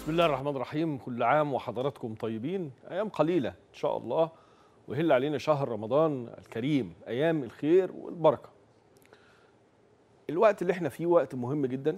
بسم الله الرحمن الرحيم كل عام وحضراتكم طيبين أيام قليلة إن شاء الله ويهل علينا شهر رمضان الكريم أيام الخير والبركة الوقت اللي احنا فيه وقت مهم جدا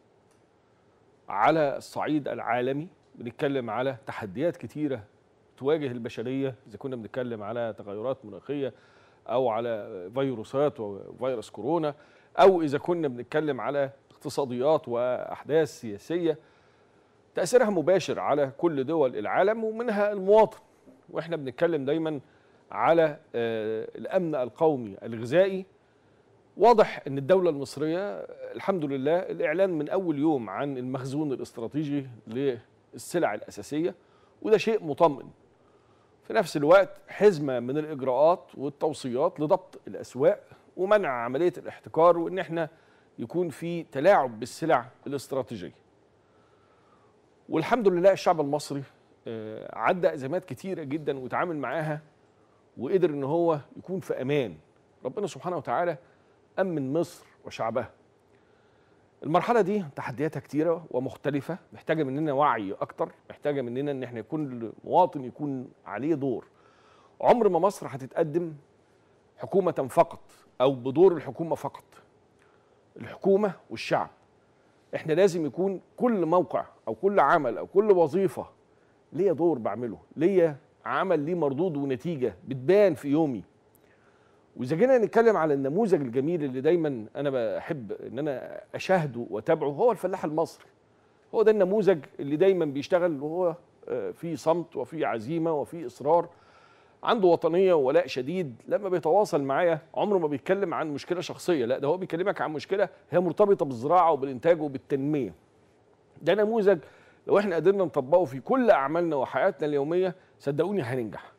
على الصعيد العالمي بنتكلم على تحديات كتيرة تواجه البشرية إذا كنا بنتكلم على تغيرات مناخية أو على فيروسات وفيروس كورونا أو إذا كنا بنتكلم على اقتصاديات وأحداث سياسية تأثيرها مباشر على كل دول العالم ومنها المواطن واحنا بنتكلم دايما على آه، الأمن القومي الغذائي واضح ان الدولة المصرية الحمد لله الإعلان من أول يوم عن المخزون الاستراتيجي للسلع الأساسية وده شيء مطمئن في نفس الوقت حزمة من الإجراءات والتوصيات لضبط الأسواق ومنع عملية الاحتكار وإن احنا يكون في تلاعب بالسلع الاستراتيجية والحمد لله الشعب المصري آه، عدى ازمات كتيره جدا وتعامل معاها وقدر ان هو يكون في امان ربنا سبحانه وتعالى امن مصر وشعبها المرحله دي تحدياتها كتيره ومختلفه محتاجه مننا وعي اكتر محتاجه مننا ان احنا يكون المواطن يكون عليه دور عمر ما مصر هتتقدم حكومه فقط او بدور الحكومه فقط الحكومه والشعب احنا لازم يكون كل موقع او كل عمل او كل وظيفه ليا دور بعمله ليا عمل ليه مردود ونتيجه بتبان في يومي واذا جينا نتكلم على النموذج الجميل اللي دايما انا بحب ان انا اشاهده واتابعه هو الفلاح المصري هو ده النموذج اللي دايما بيشتغل وهو آه، في صمت وفي عزيمه وفي اصرار عنده وطنيه وولاء شديد لما بيتواصل معايا عمره ما بيتكلم عن مشكله شخصيه لا ده هو بيكلمك عن مشكله هي مرتبطه بالزراعه وبالانتاج وبالتنميه ده نموذج لو احنا قدرنا نطبقه في كل اعمالنا وحياتنا اليوميه صدقوني هننجح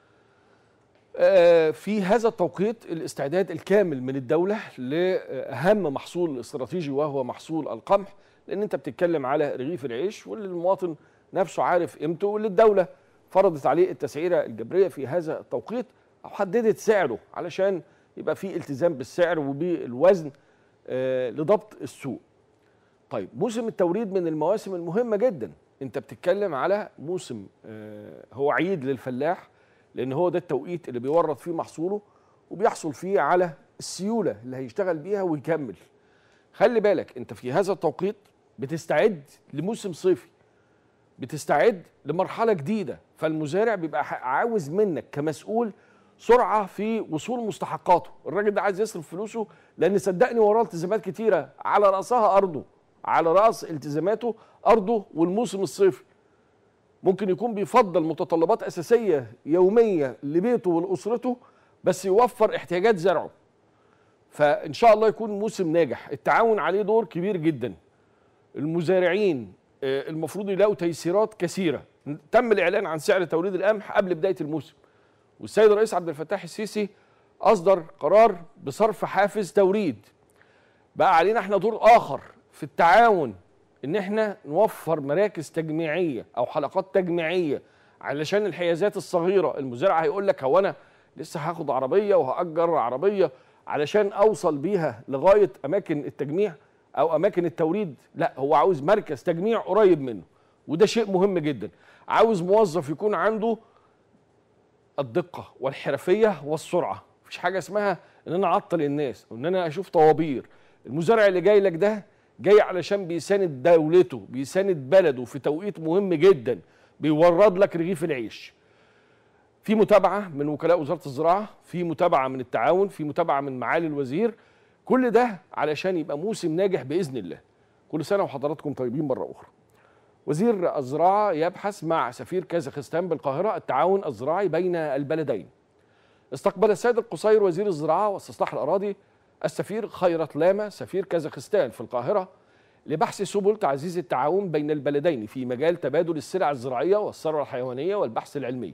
آه، في هذا التوقيت الاستعداد الكامل من الدولة لأهم محصول استراتيجي وهو محصول القمح لأن أنت بتتكلم على رغيف العيش واللي المواطن نفسه عارف قيمته واللي الدولة فرضت عليه التسعيرة الجبرية في هذا التوقيت أو حددت سعره علشان يبقى في التزام بالسعر وبالوزن آه، لضبط السوق طيب موسم التوريد من المواسم المهمة جدا انت بتتكلم على موسم آه، هو عيد للفلاح لان هو ده التوقيت اللي بيورط فيه محصوله وبيحصل فيه على السيولة اللي هيشتغل بيها ويكمل خلي بالك انت في هذا التوقيت بتستعد لموسم صيفي بتستعد لمرحلة جديدة فالمزارع بيبقى ح- عاوز منك كمسؤول سرعة في وصول مستحقاته الراجل ده عايز يصرف فلوسه لأن صدقني وراه التزامات كتيرة على رأسها أرضه على رأس التزاماته أرضه والموسم الصيفي ممكن يكون بيفضل متطلبات أساسية يومية لبيته ولأسرته بس يوفر احتياجات زرعه فإن شاء الله يكون موسم ناجح التعاون عليه دور كبير جدا المزارعين آه، المفروض يلاقوا تيسيرات كثيرة تم الإعلان عن سعر توريد القمح قبل بداية الموسم والسيد الرئيس عبد الفتاح السيسي أصدر قرار بصرف حافز توريد بقى علينا احنا دور آخر في التعاون ان احنا نوفر مراكز تجميعية او حلقات تجميعية علشان الحيازات الصغيرة المزارع هيقول لك هو انا لسه هاخد عربية وهأجر عربية علشان اوصل بيها لغاية اماكن التجميع او اماكن التوريد لا هو عاوز مركز تجميع قريب منه وده شيء مهم جدا عاوز موظف يكون عنده الدقة والحرفية والسرعة مفيش حاجة اسمها ان انا اعطل الناس او ان انا اشوف طوابير المزارع اللي جاي لك ده جاي علشان بيساند دولته بيساند بلده في توقيت مهم جدا بيورد لك رغيف العيش في متابعة من وكلاء وزارة الزراعة في متابعة من التعاون في متابعة من معالي الوزير كل ده علشان يبقى موسم ناجح بإذن الله كل سنة وحضراتكم طيبين مرة أخرى وزير الزراعة يبحث مع سفير كازاخستان بالقاهرة التعاون الزراعي بين البلدين استقبل السيد القصير وزير الزراعة واستصلاح الأراضي السفير خيرت لاما سفير كازاخستان في القاهرة لبحث سبل تعزيز التعاون بين البلدين في مجال تبادل السلع الزراعية والثروة الحيوانية والبحث العلمي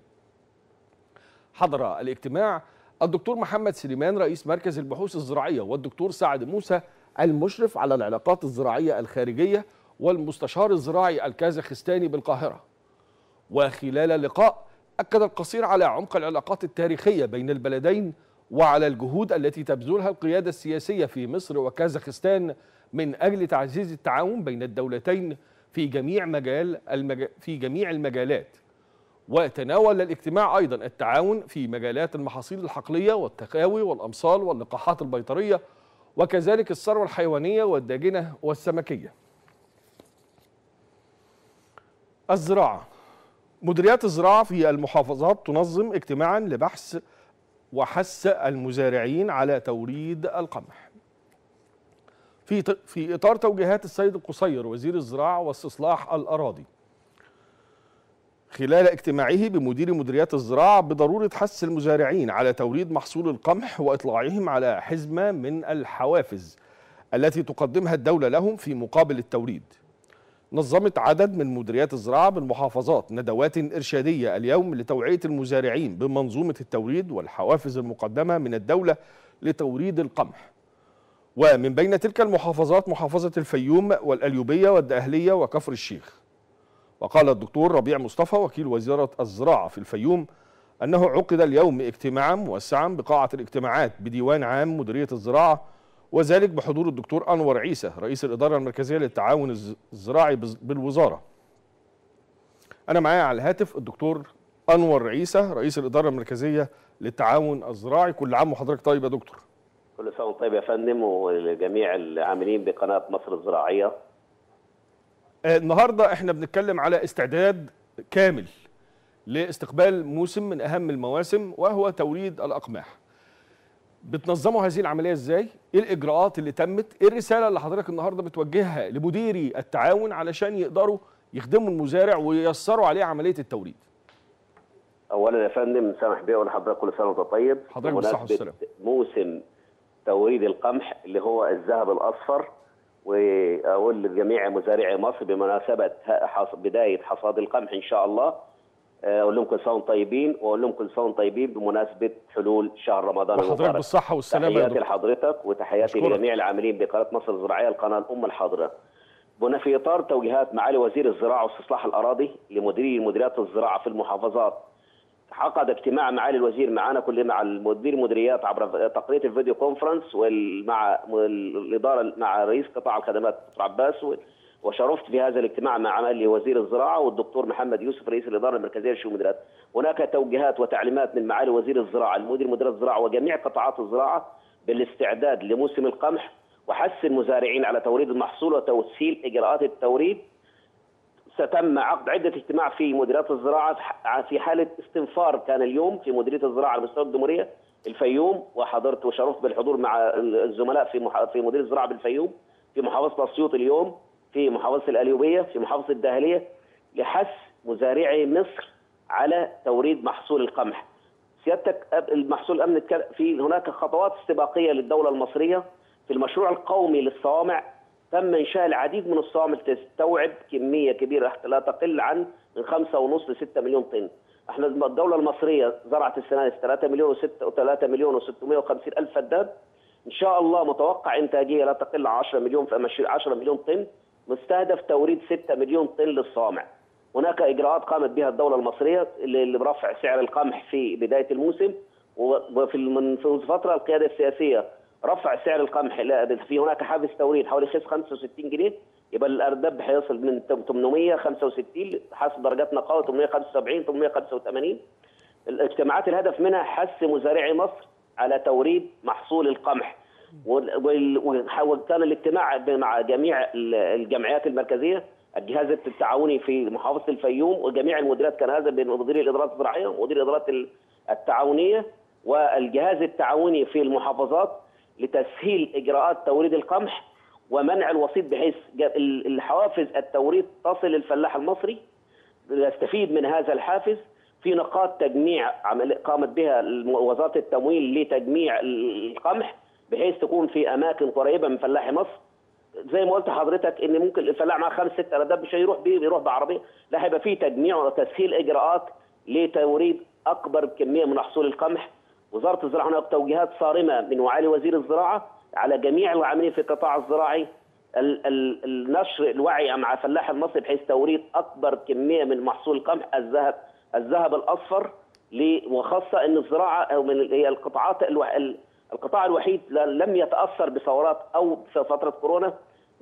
حضر الاجتماع الدكتور محمد سليمان رئيس مركز البحوث الزراعية والدكتور سعد موسى المشرف على العلاقات الزراعية الخارجية والمستشار الزراعي الكازاخستاني بالقاهرة وخلال اللقاء أكد القصير على عمق العلاقات التاريخية بين البلدين وعلى الجهود التي تبذلها القيادة السياسية في مصر وكازاخستان من أجل تعزيز التعاون بين الدولتين في جميع مجال المج... في جميع المجالات وتناول الاجتماع ايضا التعاون في مجالات المحاصيل الحقليه والتقاوي والامصال واللقاحات البيطريه وكذلك الثروه الحيوانيه والداجنه والسمكيه. الزراعه مديريات الزراعه في المحافظات تنظم اجتماعا لبحث وحث المزارعين على توريد القمح. في في اطار توجيهات السيد القصير وزير الزراعه واستصلاح الاراضي خلال اجتماعه بمدير مديريات الزراعه بضروره حث المزارعين على توريد محصول القمح واطلاعهم على حزمه من الحوافز التي تقدمها الدوله لهم في مقابل التوريد. نظمت عدد من مديريات الزراعه بالمحافظات ندوات ارشاديه اليوم لتوعيه المزارعين بمنظومه التوريد والحوافز المقدمه من الدوله لتوريد القمح. ومن بين تلك المحافظات محافظة الفيوم والأليوبية والدقهلية وكفر الشيخ وقال الدكتور ربيع مصطفى وكيل وزارة الزراعة في الفيوم أنه عقد اليوم اجتماعا موسعا بقاعة الاجتماعات بديوان عام مديرية الزراعة وذلك بحضور الدكتور أنور عيسى رئيس الإدارة المركزية للتعاون الزراعي بالوزارة أنا معايا على الهاتف الدكتور أنور عيسى رئيس الإدارة المركزية للتعاون الزراعي كل عام وحضرتك طيب يا دكتور كل سنه وانت طيب يا فندم ولجميع العاملين بقناه مصر الزراعيه. النهارده احنا بنتكلم على استعداد كامل لاستقبال موسم من اهم المواسم وهو توريد الاقماح. بتنظموا هذه العمليه ازاي؟ ايه الاجراءات اللي تمت؟ ايه الرساله اللي حضرتك النهارده بتوجهها لمديري التعاون علشان يقدروا يخدموا المزارع وييسروا عليه عمليه التوريد؟ اولا يا فندم سامح بيه اقول لحضرتك كل سنه وانت طيب حضرتك بالصحه والسلامه موسم توريد القمح اللي هو الذهب الاصفر واقول لجميع مزارعي مصر بمناسبه بدايه حصاد القمح ان شاء الله اقول لهم كل سنه وانتم طيبين واقول لهم كل سنه وانتم طيبين بمناسبه حلول شهر رمضان المبارك وحضرتك بالصحه والسلامه تحياتي لحضرتك وتحياتي لجميع العاملين بقناه مصر الزراعيه القناه الام الحاضره هنا في اطار توجيهات معالي وزير الزراعه واستصلاح الاراضي لمديري مديريات الزراعه في المحافظات عقد اجتماع معالي الوزير معنا كل مع المدير المديريات عبر تقنيه الفيديو كونفرنس ومع الاداره مع رئيس قطاع الخدمات دكتور عباس وشرفت في هذا الاجتماع مع معالي وزير الزراعه والدكتور محمد يوسف رئيس الاداره المركزيه للشؤون المديريات. هناك توجيهات وتعليمات من معالي وزير الزراعه المدير مدير الزراعه وجميع قطاعات الزراعه بالاستعداد لموسم القمح وحث المزارعين على توريد المحصول وتسهيل اجراءات التوريد ستم عقد عده اجتماع في مديريات الزراعه في حاله استنفار كان اليوم في مديريه الزراعه على مستوى الجمهوريه الفيوم وحضرت وشرفت بالحضور مع الزملاء في مح... في مديريه الزراعه بالفيوم في محافظه اسيوط اليوم في محافظه الاليوبيه في محافظه الداهليه لحث مزارعي مصر على توريد محصول القمح. سيادتك المحصول الامن في هناك خطوات استباقيه للدوله المصريه في المشروع القومي للصوامع تم انشاء العديد من الصوامع تستوعب كميه كبيره لا تقل عن من 5.5 ل 6 مليون طن. احنا الدوله المصريه زرعت السنه 3 مليون و6 3 مليون و650 الف فدان. ان شاء الله متوقع انتاجيه لا تقل عن 10 مليون في 10 مليون طن مستهدف توريد 6 مليون طن للصوامع. هناك اجراءات قامت بها الدوله المصريه لرفع سعر القمح في بدايه الموسم وفي من في الفتره القياده السياسيه رفع سعر القمح في هناك حافز توريد حوالي 65 جنيه يبقى الاردب هيصل من 865 حسب درجات نقاوه 875 885 الاجتماعات الهدف منها حث مزارعي مصر على توريد محصول القمح وكان الاجتماع مع جميع الجمعيات المركزيه الجهاز التعاوني في محافظه الفيوم وجميع المديريات كان هذا بين مدير الادارات الزراعيه ومدير الادارات التعاونيه والجهاز التعاوني في المحافظات لتسهيل اجراءات توريد القمح ومنع الوسيط بحيث الحوافز التوريد تصل للفلاح المصري يستفيد من هذا الحافز في نقاط تجميع قامت بها وزاره التمويل لتجميع القمح بحيث تكون في اماكن قريبه من فلاح مصر زي ما قلت لحضرتك ان ممكن الفلاح معاه خمس ست ارداب مش هيروح بيه بيروح بعربيه لا هيبقى في تجميع وتسهيل اجراءات لتوريد اكبر كميه من محصول القمح وزاره الزراعه هناك توجيهات صارمه من معالي وزير الزراعه على جميع العاملين في القطاع الزراعي النشر الوعي مع فلاح المصري بحيث توريد اكبر كميه من محصول القمح الذهب الذهب الاصفر وخاصه ان الزراعه او من هي القطاعات القطاع الوحيد لم يتاثر بثورات او في فتره كورونا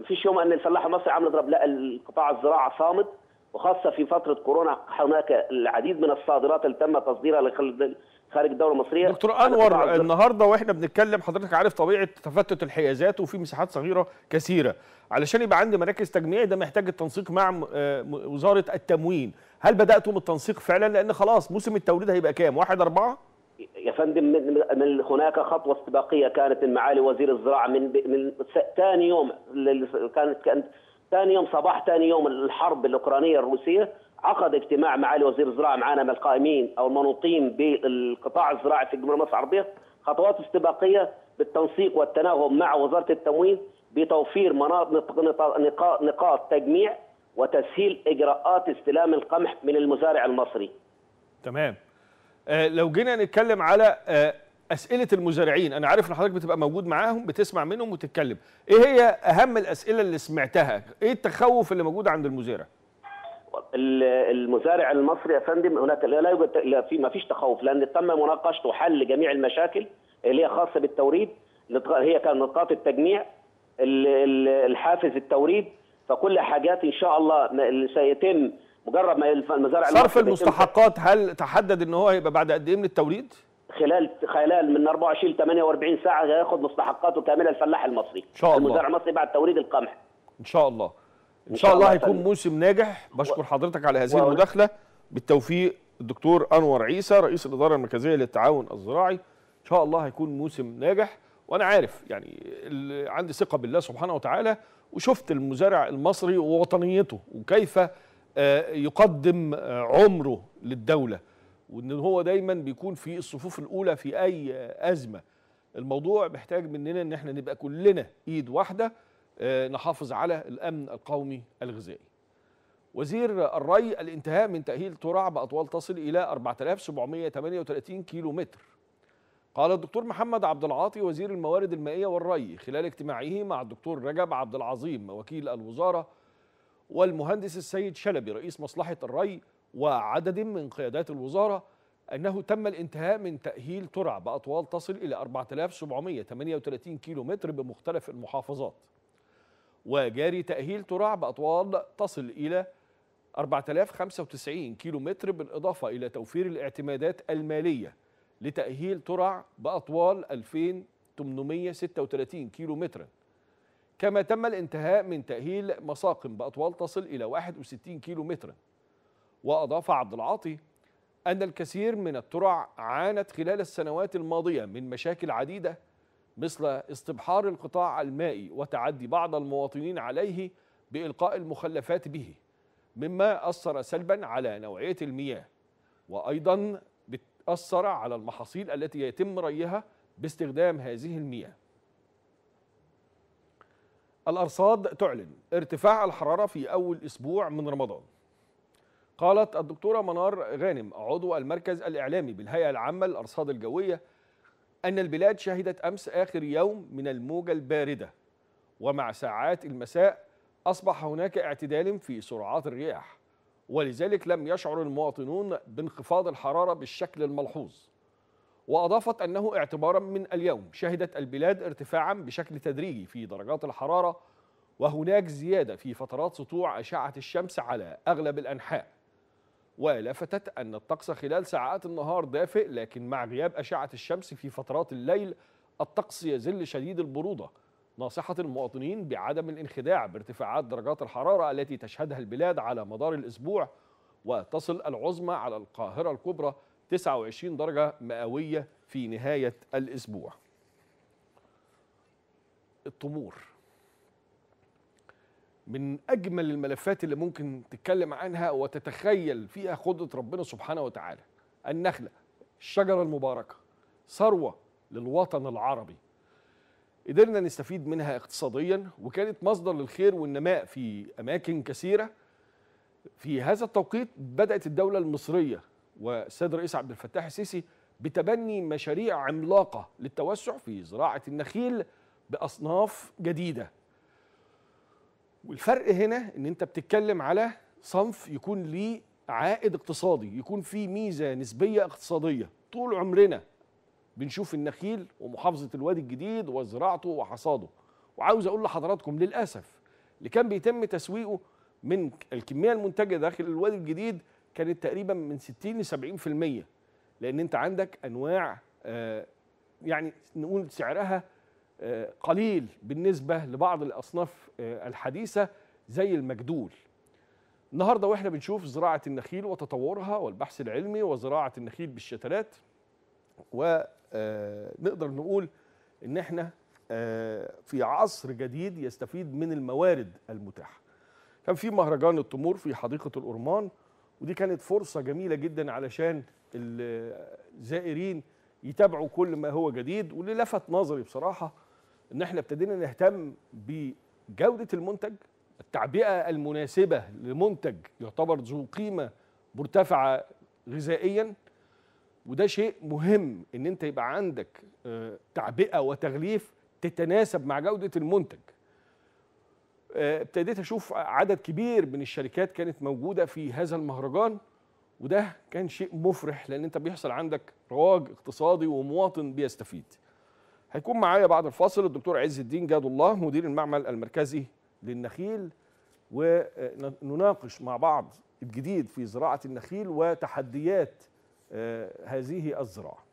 ما فيش يوم ان الفلاح المصري عم يضرب لا القطاع الزراعه صامد وخاصه في فتره كورونا هناك العديد من الصادرات اللي تم تصديرها خارج الدوله المصريه دكتور انور النهارده واحنا بنتكلم حضرتك عارف طبيعه تفتت الحيازات وفي مساحات صغيره كثيره علشان يبقى عندي مراكز تجميع ده محتاج التنسيق مع وزاره التموين هل بداتم التنسيق فعلا لان خلاص موسم التوريد هيبقى كام 1 4 يا فندم من, من هناك خطوه استباقيه كانت من معالي وزير الزراعه من من ثاني يوم كانت كانت ثاني يوم صباح ثاني يوم الحرب الاوكرانيه الروسيه عقد اجتماع معالي وزير الزراعه معنا من القائمين او المنوطين بالقطاع الزراعي في الجمهوريه مصر العربيه خطوات استباقيه بالتنسيق والتناغم مع وزاره التموين بتوفير مناطق نقاط, نقاط تجميع وتسهيل اجراءات استلام القمح من المزارع المصري. تمام. آه لو جينا نتكلم على آه اسئله المزارعين انا عارف ان حضرتك بتبقى موجود معاهم بتسمع منهم وتتكلم ايه هي اهم الاسئله اللي سمعتها ايه التخوف اللي موجود عند المزارع المزارع المصري يا فندم هناك لا يوجد لا في ما فيش تخوف لان تم مناقشه وحل جميع المشاكل اللي هي خاصه بالتوريد هي كان نقاط التجميع الحافز التوريد فكل حاجات ان شاء الله سيتم مجرد ما المزارع صرف المستحقات هل تحدد ان هو هيبقى بعد قد ايه من التوريد؟ خلال خلال من 24 ل 48 ساعه هياخد مستحقاته كامله الفلاح المصري ان شاء الله المزارع المصري بعد توريد القمح ان شاء الله ان شاء الله هيكون موسم ناجح بشكر حضرتك على هذه المداخله بالتوفيق الدكتور انور عيسى رئيس الاداره المركزيه للتعاون الزراعي ان شاء الله هيكون موسم ناجح وانا عارف يعني عندي ثقه بالله سبحانه وتعالى وشفت المزارع المصري ووطنيته وكيف يقدم عمره للدوله وان هو دايما بيكون في الصفوف الاولى في اي ازمه الموضوع محتاج مننا ان احنا نبقى كلنا ايد واحده نحافظ على الامن القومي الغذائي وزير الري الانتهاء من تاهيل ترع باطوال تصل الى 4738 كيلو متر قال الدكتور محمد عبد العاطي وزير الموارد المائيه والري خلال اجتماعه مع الدكتور رجب عبد العظيم وكيل الوزاره والمهندس السيد شلبي رئيس مصلحه الري وعدد من قيادات الوزاره انه تم الانتهاء من تاهيل ترع باطوال تصل الى 4738 كيلو متر بمختلف المحافظات وجاري تاهيل ترع باطوال تصل الى 4095 كيلو متر بالاضافه الى توفير الاعتمادات الماليه لتاهيل ترع باطوال 2836 كيلو مترا كما تم الانتهاء من تاهيل مساقم باطوال تصل الى 61 كيلو مترا واضاف عبد العاطي ان الكثير من الترع عانت خلال السنوات الماضيه من مشاكل عديده مثل استبحار القطاع المائي وتعدي بعض المواطنين عليه بالقاء المخلفات به مما اثر سلبا على نوعيه المياه وايضا بتاثر على المحاصيل التي يتم ريها باستخدام هذه المياه الارصاد تعلن ارتفاع الحراره في اول اسبوع من رمضان قالت الدكتوره منار غانم عضو المركز الاعلامي بالهيئه العامه للارصاد الجويه ان البلاد شهدت امس اخر يوم من الموجه البارده ومع ساعات المساء اصبح هناك اعتدال في سرعات الرياح ولذلك لم يشعر المواطنون بانخفاض الحراره بالشكل الملحوظ واضافت انه اعتبارا من اليوم شهدت البلاد ارتفاعا بشكل تدريجي في درجات الحراره وهناك زياده في فترات سطوع اشعه الشمس على اغلب الانحاء ولفتت ان الطقس خلال ساعات النهار دافئ لكن مع غياب اشعه الشمس في فترات الليل الطقس يزل شديد البروده ناصحه المواطنين بعدم الانخداع بارتفاعات درجات الحراره التي تشهدها البلاد على مدار الاسبوع وتصل العظمى على القاهره الكبرى 29 درجه مئويه في نهايه الاسبوع. التمور من اجمل الملفات اللي ممكن تتكلم عنها وتتخيل فيها قدره ربنا سبحانه وتعالى. النخله الشجره المباركه ثروه للوطن العربي. قدرنا نستفيد منها اقتصاديا وكانت مصدر للخير والنماء في اماكن كثيره. في هذا التوقيت بدات الدوله المصريه والسيد الرئيس عبد الفتاح السيسي بتبني مشاريع عملاقه للتوسع في زراعه النخيل باصناف جديده. والفرق هنا ان انت بتتكلم على صنف يكون ليه عائد اقتصادي، يكون فيه ميزه نسبيه اقتصاديه، طول عمرنا بنشوف النخيل ومحافظه الوادي الجديد وزراعته وحصاده. وعاوز اقول لحضراتكم للاسف اللي كان بيتم تسويقه من الكميه المنتجه داخل الوادي الجديد كانت تقريبا من 60 ل 70% لان انت عندك انواع آه يعني نقول سعرها آه قليل بالنسبه لبعض الاصناف آه الحديثه زي المجدول النهارده واحنا بنشوف زراعه النخيل وتطورها والبحث العلمي وزراعه النخيل بالشتلات ونقدر نقول ان احنا في عصر جديد يستفيد من الموارد المتاحه كان في مهرجان التمور في حديقه الأرمان ودي كانت فرصه جميله جدا علشان الزائرين يتابعوا كل ما هو جديد واللي لفت نظري بصراحه ان احنا ابتدينا نهتم بجوده المنتج التعبئه المناسبه لمنتج يعتبر ذو قيمه مرتفعه غذائيا وده شيء مهم ان انت يبقى عندك تعبئه وتغليف تتناسب مع جوده المنتج ابتديت اشوف عدد كبير من الشركات كانت موجوده في هذا المهرجان وده كان شيء مفرح لان انت بيحصل عندك رواج اقتصادي ومواطن بيستفيد هيكون معايا بعد الفاصل الدكتور عز الدين جاد الله مدير المعمل المركزي للنخيل ونناقش مع بعض الجديد في زراعه النخيل وتحديات هذه الزراعه